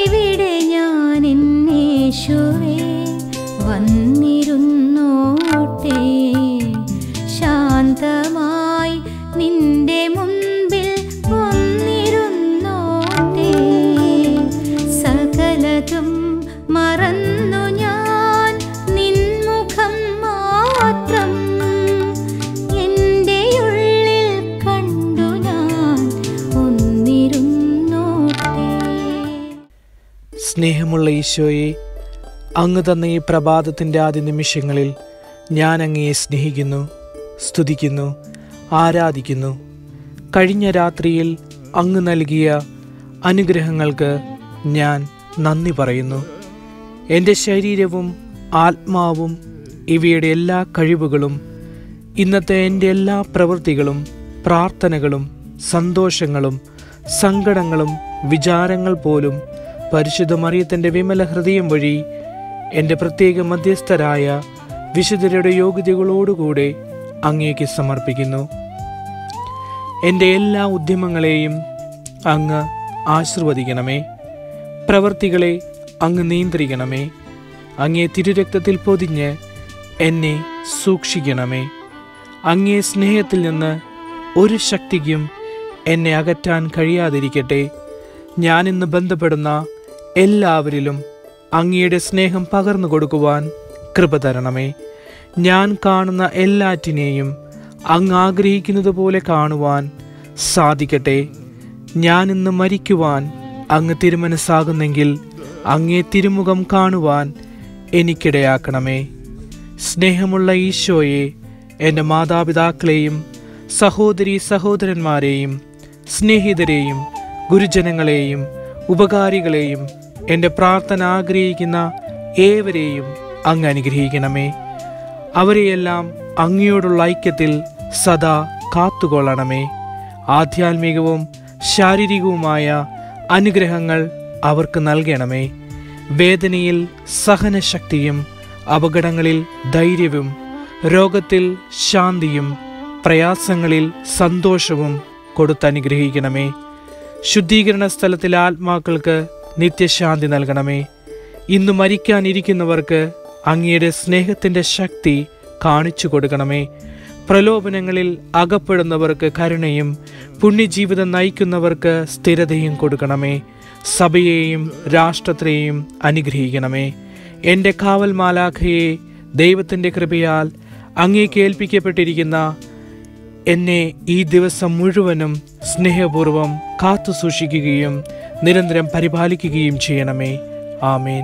ഇവിടെ ഞാൻ എന്നേശുവേ വന്നിരുന്നോട്ടെ ശാന്തമായി നിന്റെ മുൻപിൽ വന്നിരുന്നോട്ടെ സകലതും മറന്നു ഞാൻ നിൻമുഖം മാത്രം എൻ്റെ ഉള്ളിൽ കണ്ടു ഞാൻ ഒന്നിരുന്നോട്ടെ സ്നേഹമുള്ള ഈശോയെ അങ്ങ് തന്ന ഈ പ്രഭാതത്തിൻ്റെ ആദ്യ നിമിഷങ്ങളിൽ ഞാൻ അങ്ങയെ സ്നേഹിക്കുന്നു സ്തുതിക്കുന്നു ആരാധിക്കുന്നു കഴിഞ്ഞ രാത്രിയിൽ അങ്ങ് നൽകിയ അനുഗ്രഹങ്ങൾക്ക് ഞാൻ നന്ദി പറയുന്നു എൻ്റെ ശരീരവും ആത്മാവും ഇവയുടെ എല്ലാ കഴിവുകളും ഇന്നത്തെ എൻ്റെ എല്ലാ പ്രവൃത്തികളും പ്രാർത്ഥനകളും സന്തോഷങ്ങളും സങ്കടങ്ങളും വിചാരങ്ങൾ പോലും പരിശുദ്ധ മറിയത്തിൻ്റെ വിമല ഹൃദയം വഴി എൻ്റെ പ്രത്യേക മധ്യസ്ഥരായ വിശുദ്ധരുടെ യോഗ്യതകളോടുകൂടെ അങ്ങേക്ക് സമർപ്പിക്കുന്നു എൻ്റെ എല്ലാ ഉദ്യമങ്ങളെയും അങ്ങ് ആശീർവദിക്കണമേ പ്രവർത്തികളെ അങ്ങ് നിയന്ത്രിക്കണമേ അങ്ങേ തിരുരക്തത്തിൽ പൊതിഞ്ഞ് എന്നെ സൂക്ഷിക്കണമേ അങ്ങേ സ്നേഹത്തിൽ നിന്ന് ഒരു ശക്തിക്കും എന്നെ അകറ്റാൻ കഴിയാതിരിക്കട്ടെ ഞാനിന്ന് ബന്ധപ്പെടുന്ന എല്ലാവരിലും അങ്ങയുടെ സ്നേഹം പകർന്നു കൊടുക്കുവാൻ കൃപ തരണമേ ഞാൻ കാണുന്ന എല്ലാറ്റിനെയും അങ്ങ് ആഗ്രഹിക്കുന്നത് പോലെ കാണുവാൻ സാധിക്കട്ടെ ഞാൻ ഇന്ന് മരിക്കുവാൻ അങ്ങ് തിരുമനസ്സാകുന്നെങ്കിൽ അങ്ങേ തിരുമുഖം കാണുവാൻ എനിക്കിടയാക്കണമേ സ്നേഹമുള്ള ഈശോയെ എൻ്റെ മാതാപിതാക്കളെയും സഹോദരി സഹോദരന്മാരെയും സ്നേഹിതരെയും ഗുരുജനങ്ങളെയും ഉപകാരികളെയും എൻ്റെ പ്രാർത്ഥന ആഗ്രഹിക്കുന്ന ഏവരെയും അങ്ങ് അനുഗ്രഹിക്കണമേ അവരെയെല്ലാം അങ്ങയോടുള്ള ഐക്യത്തിൽ സദാ കാത്തുകൊള്ളണമേ ആധ്യാത്മികവും ശാരീരികവുമായ അനുഗ്രഹങ്ങൾ അവർക്ക് നൽകണമേ വേദനയിൽ സഹനശക്തിയും അപകടങ്ങളിൽ ധൈര്യവും രോഗത്തിൽ ശാന്തിയും പ്രയാസങ്ങളിൽ സന്തോഷവും കൊടുത്തനുഗ്രഹിക്കണമേ ശുദ്ധീകരണ സ്ഥലത്തിലെ ആത്മാക്കൾക്ക് നിത്യശാന്തി നൽകണമേ ഇന്ന് മരിക്കാനിരിക്കുന്നവർക്ക് അങ്ങയുടെ സ്നേഹത്തിൻ്റെ ശക്തി കാണിച്ചു കൊടുക്കണമേ പ്രലോഭനങ്ങളിൽ അകപ്പെടുന്നവർക്ക് കരുണയും പുണ്യജീവിതം നയിക്കുന്നവർക്ക് സ്ഥിരതയും കൊടുക്കണമേ സഭയെയും രാഷ്ട്രത്തെയും അനുഗ്രഹിക്കണമേ എൻ്റെ കാവൽ മാലാഖയെ ദൈവത്തിൻ്റെ കൃപയാൽ അങ്ങേക്ക് ഏൽപ്പിക്കപ്പെട്ടിരിക്കുന്ന എന്നെ ഈ ദിവസം മുഴുവനും സ്നേഹപൂർവം കാത്തു സൂക്ഷിക്കുകയും നിരന്തരം പരിപാലിക്കുകയും ചെയ്യണമേ ആമേൻ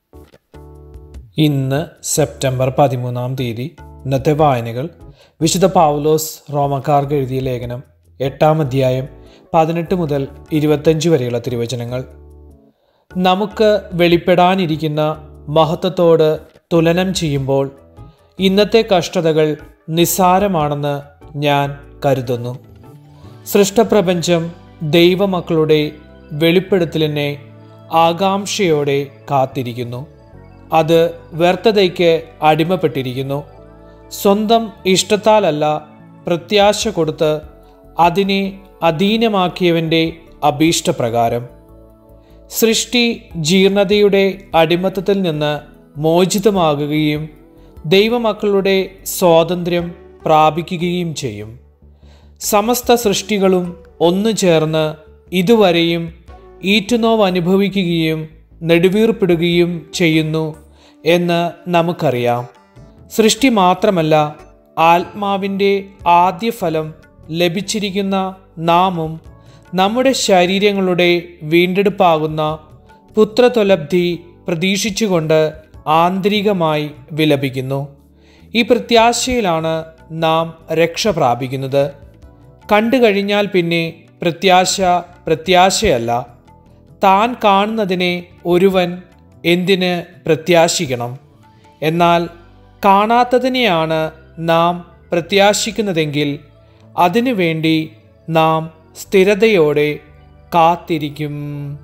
ഇന്ന് സെപ്റ്റംബർ പതിമൂന്നാം തീയതി ഇന്നത്തെ വായനകൾ വിശുദ്ധ പൗലോസ് റോമക്കാർക്ക് എഴുതിയ ലേഖനം എട്ടാം അധ്യായം പതിനെട്ട് മുതൽ ഇരുപത്തഞ്ച് വരെയുള്ള തിരുവചനങ്ങൾ നമുക്ക് വെളിപ്പെടാനിരിക്കുന്ന മഹത്വത്തോട് തുലനം ചെയ്യുമ്പോൾ ഇന്നത്തെ കഷ്ടതകൾ നിസ്സാരമാണെന്ന് ഞാൻ കരുതുന്നു സൃഷ്ടപ്രപഞ്ചം ദൈവമക്കളുടെ വെളിപ്പെടുത്തലിനെ ആകാംക്ഷയോടെ കാത്തിരിക്കുന്നു അത് വ്യർത്ഥതയ്ക്ക് അടിമപ്പെട്ടിരിക്കുന്നു സ്വന്തം ഇഷ്ടത്താലല്ല പ്രത്യാശ കൊടുത്ത് അതിനെ അധീനമാക്കിയവൻ്റെ അഭീഷ്ടപ്രകാരം സൃഷ്ടി ജീർണതയുടെ അടിമത്തത്തിൽ നിന്ന് മോചിതമാകുകയും ദൈവമക്കളുടെ സ്വാതന്ത്ര്യം പ്രാപിക്കുകയും ചെയ്യും സമസ്ത സൃഷ്ടികളും ഒന്നു ചേർന്ന് ഇതുവരെയും ഈറ്റുനോവ് അനുഭവിക്കുകയും നെടുവീർപ്പിടുകയും ചെയ്യുന്നു എന്ന് നമുക്കറിയാം സൃഷ്ടി മാത്രമല്ല ആത്മാവിൻ്റെ ആദ്യ ഫലം ലഭിച്ചിരിക്കുന്ന നാമും നമ്മുടെ ശരീരങ്ങളുടെ വീണ്ടെടുപ്പാകുന്ന പുത്രത്വലബ്ധി പ്രതീക്ഷിച്ചുകൊണ്ട് ആന്തരികമായി വിലപിക്കുന്നു ഈ പ്രത്യാശയിലാണ് നാം രക്ഷ പ്രാപിക്കുന്നത് കണ്ടു കഴിഞ്ഞാൽ പിന്നെ പ്രത്യാശ പ്രത്യാശയല്ല താൻ കാണുന്നതിനെ ഒരുവൻ എന്തിന് പ്രത്യാശിക്കണം എന്നാൽ കാണാത്തതിനെയാണ് നാം പ്രത്യാശിക്കുന്നതെങ്കിൽ അതിനുവേണ്ടി നാം സ്ഥിരതയോടെ കാത്തിരിക്കും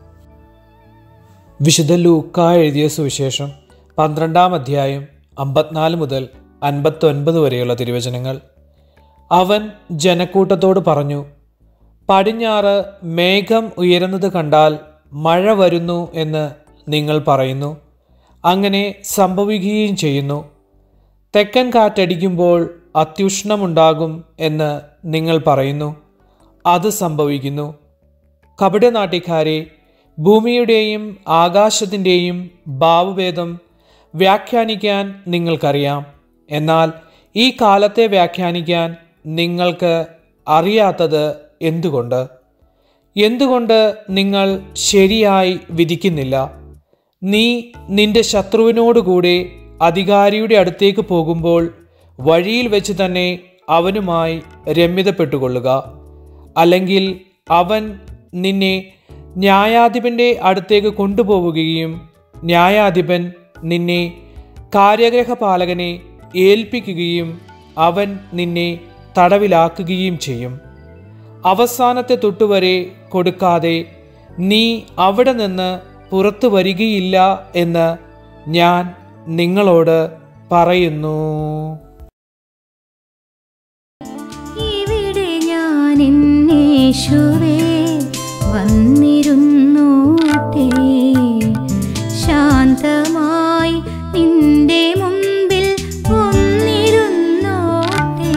വിശുദ്ധ ലൂക്ക എഴുതിയ സുവിശേഷം പന്ത്രണ്ടാം അധ്യായം അമ്പത്തിനാല് മുതൽ അൻപത്തൊൻപത് വരെയുള്ള തിരുവചനങ്ങൾ അവൻ ജനക്കൂട്ടത്തോട് പറഞ്ഞു പടിഞ്ഞാറ് മേഘം ഉയരുന്നത് കണ്ടാൽ മഴ വരുന്നു എന്ന് നിങ്ങൾ പറയുന്നു അങ്ങനെ സംഭവിക്കുകയും ചെയ്യുന്നു തെക്കൻ കാറ്റടിക്കുമ്പോൾ അത്യുഷ്ണമുണ്ടാകും എന്ന് നിങ്ങൾ പറയുന്നു അത് സംഭവിക്കുന്നു കപടനാട്ടിക്കാരെ ഭൂമിയുടെയും ആകാശത്തിൻ്റെയും ഭാവഭേദം വ്യാഖ്യാനിക്കാൻ നിങ്ങൾക്കറിയാം എന്നാൽ ഈ കാലത്തെ വ്യാഖ്യാനിക്കാൻ നിങ്ങൾക്ക് അറിയാത്തത് എന്തുകൊണ്ട് എന്തുകൊണ്ട് നിങ്ങൾ ശരിയായി വിധിക്കുന്നില്ല നീ നിന്റെ ശത്രുവിനോടുകൂടെ അധികാരിയുടെ അടുത്തേക്ക് പോകുമ്പോൾ വഴിയിൽ വെച്ച് തന്നെ അവനുമായി രമ്യതപ്പെട്ടുകൊള്ളുക അല്ലെങ്കിൽ അവൻ നിന്നെ ന്യായാധിപന്റെ അടുത്തേക്ക് കൊണ്ടുപോവുകയും ന്യായാധിപൻ നിന്നെ കാര്യഗ്രഹപാലകനെ ഏൽപ്പിക്കുകയും അവൻ നിന്നെ തടവിലാക്കുകയും ചെയ്യും അവസാനത്തെ തൊട്ടുവരെ കൊടുക്കാതെ നീ അവിടെ നിന്ന് പുറത്തു വരികയില്ല എന്ന് ഞാൻ നിങ്ങളോട് പറയുന്നു ഇവിടെ ഞാൻ എന്നേശുവേ വന്നിരുന്നോട്ടെ ശാന്തമായി നിന്റെ മുമ്പിൽ ഒന്നിരുന്നോട്ടെ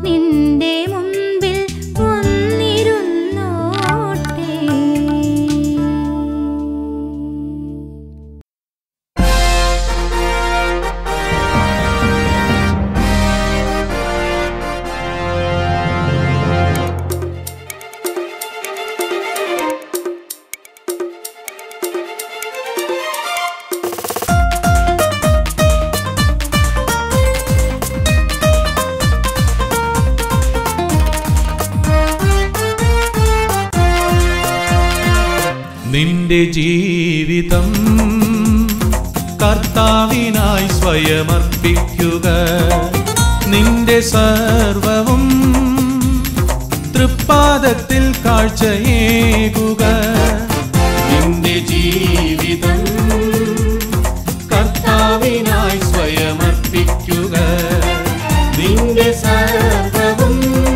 നിന്റെ മുൻപിൽ വന്നിരുന്നോട്ടെ നിന്റെ ജീവിതം കർത്താവിനായി സ്വയമർപ്പിക്കുക നിന്റെ സർവവും തൃപ്പാദത്തിൽ കാഴ്ചയേകുക നിന്റെ ജീവിതം കർത്താവിനായി സ്വയമർപ്പിക്കുക നിന്റെ സർവവും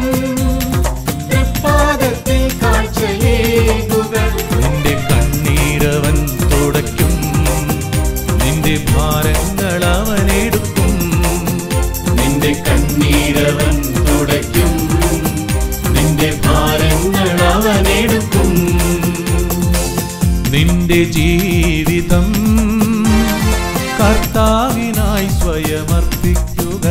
തൃപ്പാദത്തിൽ കാഴ്ചയേകുക നിന്റെ കണ്ണീരവൻ തുടയ്ക്കും നിന്റെ ഭാരങ്ങൾ അവനെടുക്കും നിന്റെ കണ്ണീരവൻ തുടയ്ക്കും നിന്റെ ഭാരങ്ങൾ അവനെടുക്കും നിന്റെ ജീവിതം കർത്താവിനായി സ്വയമർപ്പിക്കുക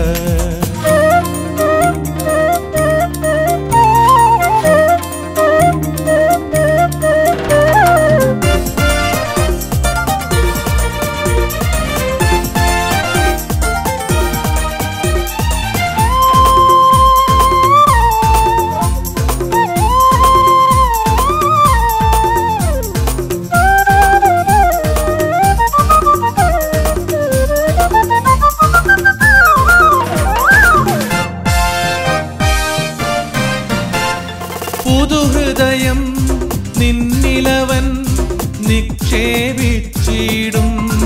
പുതുഹൃദയം നിന്നിലവൻ നിക്ഷേപിച്ചിടും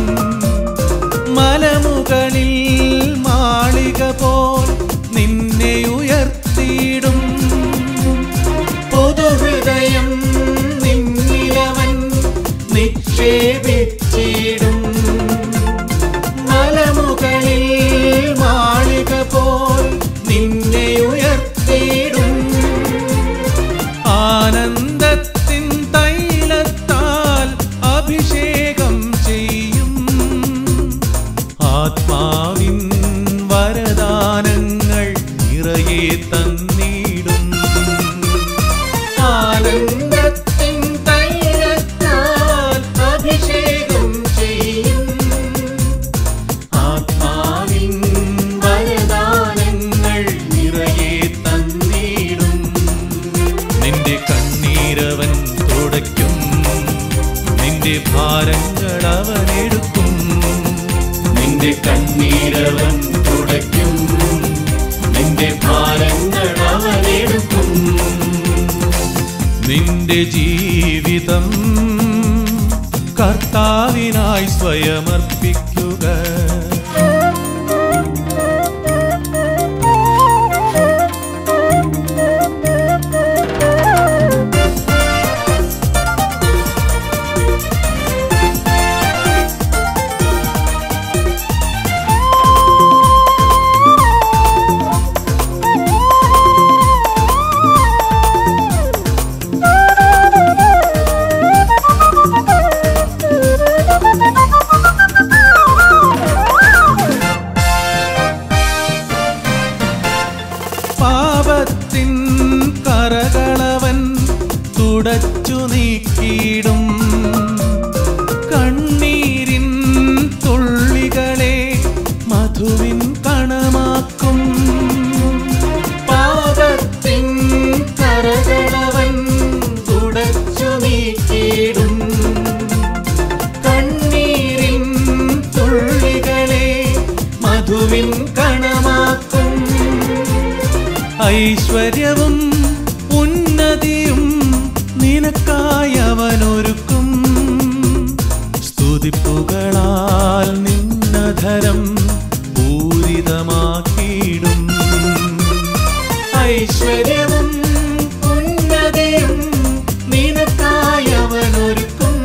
മലമുകളിൽ മാളിക പോൽ നിന്നെ ഉയർത്തിയിടും പുതുഹൃദയം നിന്നിലവൻ നിക്ഷേപിച്ചിടും മലമുകളിൽ മാളിക പോൽ നിന്നെ ഉയർത്തിയിടും ആനന്ദത്തിൻ തൈലത്താൽ അഭിഷേകം ചെയ്യും ആത്മാവിൻ വരദാനങ്ങൾ നിറയെ തന്നിടും ആനന്ദത്തിൻ തൈലത്താൽ അഭിഷേകം ചെയ്യും ആത്മാവിൻ വരദാനങ്ങൾ നിറയെ തന്നിടും നിന്റെ കണ്ണീരവൻ തുടയ്ക്കും നിന്റെ ഭാരങ്ങൾ അവനെടുക്കും നിന്റെ കണ്ണീരവൻ തുടയ്ക്കും നിന്റെ ഭാരങ്ങൾ അവനെടുക്കും നിന്റെ ജീവിതം കർത്താവിനായി സ്വയമർപ്പിക്കുക പാപത്തിൻ കറകളവൻ തുടച്ചു നീക്കിയിടും കണ്ണീരിൻ തുള്ളികളെ മധുവിൻ കണമാക്കും പാപത്തിൻ കറകളവൻ തുടച്ചു നീക്കിയിടും കണ്ണീരിൻ തുള്ളികളെ മധുവിൻ കണമാക്കും ഐശ്വര്യവും ഉന്നതിയും നിനക്കായി അവനൊരുക്കും സ്തുതിപ്പുകളാൽ നിന്നധരം പൂരിതമാക്കിയിടും ഐശ്വര്യവും ഉന്നതിയും നിനക്കായി അവനൊരുക്കും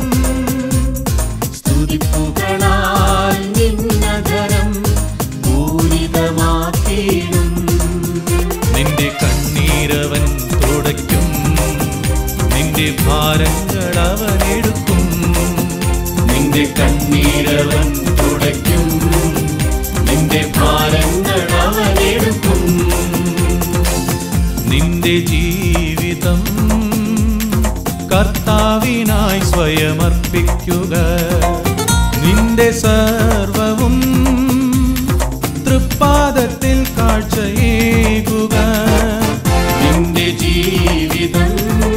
സ്തുതിപ്പുകളാൽ നിന്നധരം പൂരിതമാക്കിയിടും നിന്റെ ഭാരങ്ങൾ അവനെടുക്കും നിന്റെ കണ്ണീരവൻ തുടയ്ക്കും നിന്റെ ഭാരങ്ങൾ അവനെടുക്കും നിന്റെ ജീവിതം കർത്താവിനായി സ്വയമർപ്പിക്കുക നിന്റെ സർവവും തൃപ്പാദത്തിൽ കാഴ്ചയേകുക നിന്റെ ജീവിതം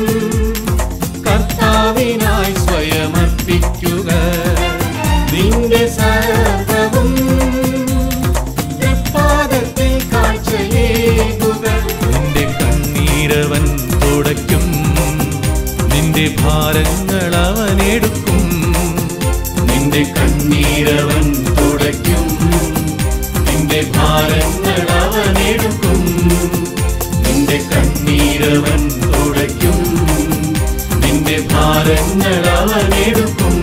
കർത്താവിനായി സ്വയമർപ്പിക്കുക നിന്റെ സർവവും തൃപ്പാദത്തിൽ കാഴ്ചയേകുക നിന്റെ കണ്ണീരവൻ തുടയ്ക്കും നിന്റെ ഭാരങ്ങൾ അവനെടുക്കും നിന്റെ കണ്ണീരവൻ തുടയ്ക്കും നിന്റെ ഭാരങ്ങൾ അവനെടുക്കും നിന്റെ കണ്ണീരവൻ തുടയ്ക്കും നിന്റെ ഭാരങ്ങൾ അവനെടുക്കും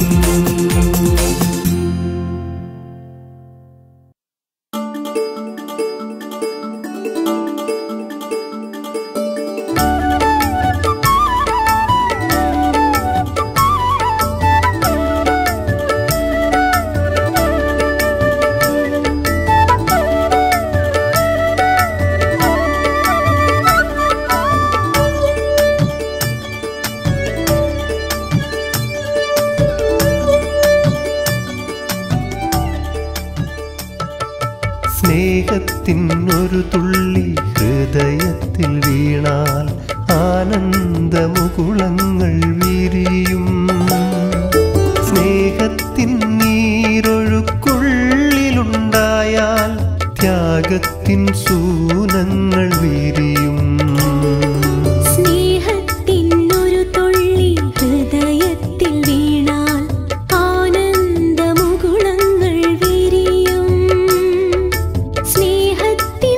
സ്നേഹത്തിനൊരു തുള്ളി ഹൃദയത്തിൽ വീണാൽ ആനന്ദമുകുളങ്ങൾ വിരിയും സ്നേഹത്തിൻ നീരൊഴുക്കുള്ളിലുണ്ടായാൽ ത്യാഗത്തിൻ സൂനങ്ങൾ വിരിയും സ്നേഹത്തിനൊരു തുള്ളി ഹൃദയത്തിൽ വീണാൽ ആനന്ദമുകുളങ്ങൾ വിരിയും സ്നേഹത്തിൻ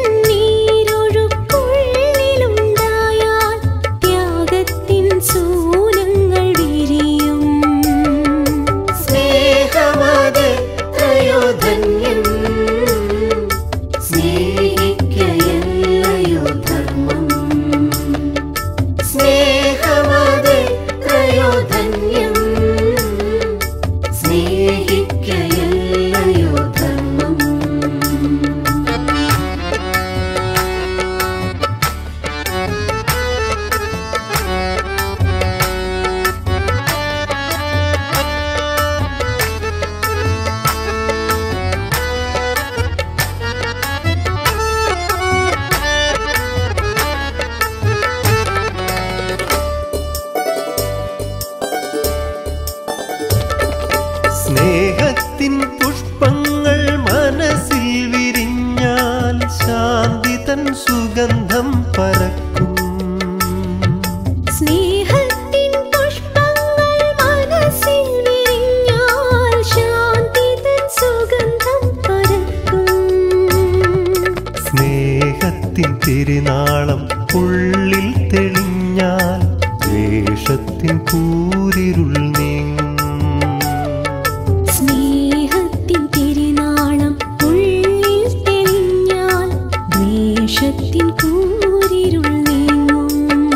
നീരൊഴുക്കുള്ളിലുണ്ടായാൽ ത്യാഗത്തിൻ സൂനങ്ങൾ വിരിയും സ്നേഹമത് ത്രയോധന്യം സ്നേഹിക്കയല്ലയോ ധർമ്മം സ്നേഹമത് ത്രയോധന്യം സ്നേഹിക്കയല്ലയോ ധർമ്മം സ്നേഹത്തിൻ പുഷ്പങ്ങൾ മനസ്സിൽ വിരിഞ്ഞാൽ ശാന്തി തൻ സുഗന്ധം പരക്കും സ്നേഹത്തിൻ പുഷ്പങ്ങൾ മനസ്സിൽ വിരിഞ്ഞാൽ ശാന്തി തൻ സുഗന്ധം പരക്കും സ്നേഹത്തിൻ തിരുനാളം ഉള്ളിൽ തെളിഞ്ഞാൽ ദ്വേഷത്തിൻ കൂരിരുൾ നീങ്ങും സ്നേഹത്തിൻ തിരുനാളം ഉള്ളിൽ തെളിഞ്ഞാൽ ദ്വേഷത്തിൻ കൂരിരുൾ നീങ്ങും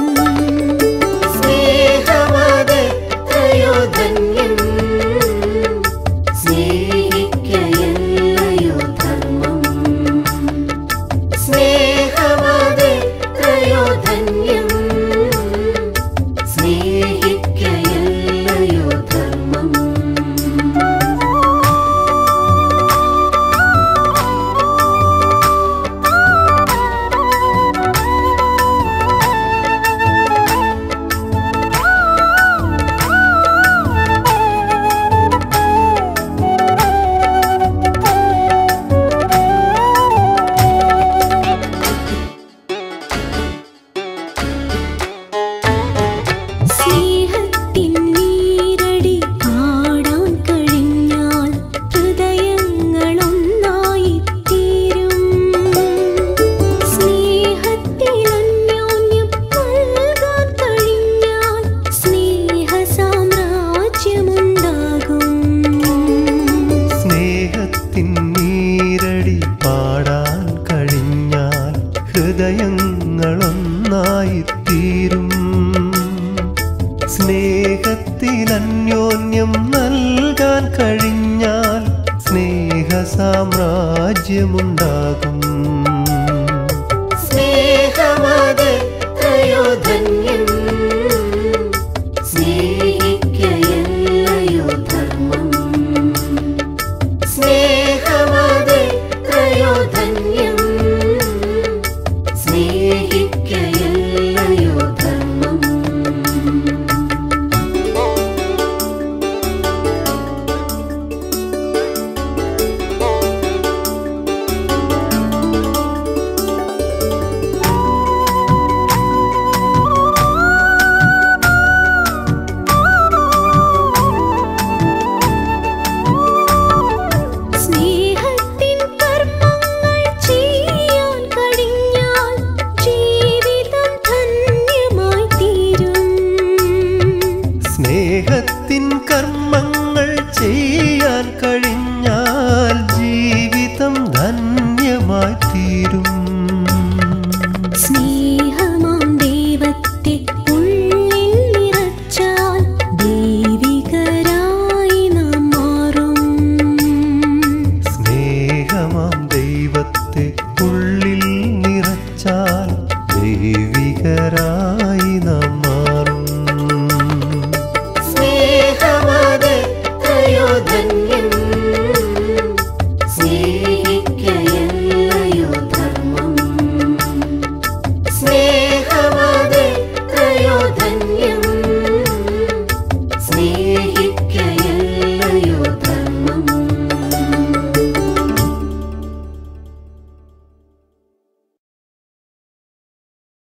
സ്നേഹമത് ത്രയോധന്യം സ്നേഹിക്കയല്ലയോ ധർമ്മം സ്നേഹമത് ത്രയോധന്യം സ്നേഹിക്കയല്ലയോ ധർമ്മം സ്നേഹത്തിൻ നീരടി പാടാൻ കഴിഞ്ഞാൽ ഹൃദയങ്ങളൊന്നായി തീരും സ്നേഹത്തിൽ അന്യോന്യം നൽകാൻ കഴിഞ്ഞാൽ സ്നേഹ സാമ്രാജ്യമുണ്ടാകും സ്നേഹത്തിൻ നീരടി പാടാൻ കഴിഞ്ഞാൽ ഹൃദയങ്ങളൊന്നായി തീരും സ്നേഹത്തിൽ അന്യോന്യം നൽകാൻ കഴിഞ്ഞാൽ സ്നേഹ സാമ്രാജ്യമുണ്ടാകും സ്നേഹമതെത്രയോ ധന്യം സ്നേഹിക്കയല്ലയോ ധർമ്മം സ്നേഹമതെത്രയോ ധന്യം സ്നേഹിക്കയല്ലയോ ധർമ്മം സ്നേഹത്തിൻ കർമ്മങ്ങൾ ചെയ്യാൻ കഴിഞ്ഞാൽ ജീവിതം ധന്യമായി തീരും സ്നേഹത്തിൻ കർമ്മങ്ങൾ ചെയ്യാൻ കഴിഞ്ഞാൽ ജീവിതം ധന്യമായി തീരും സ്നേഹമാം ദൈവത്തെ ഉള്ളിൽ നിറച്ചാൽ ദൈവികരായി നാം മാറും സ്നേഹമാം ദൈവത്തെ ഉള്ളിൽ നിറച്ചാൽ ദൈവികരായി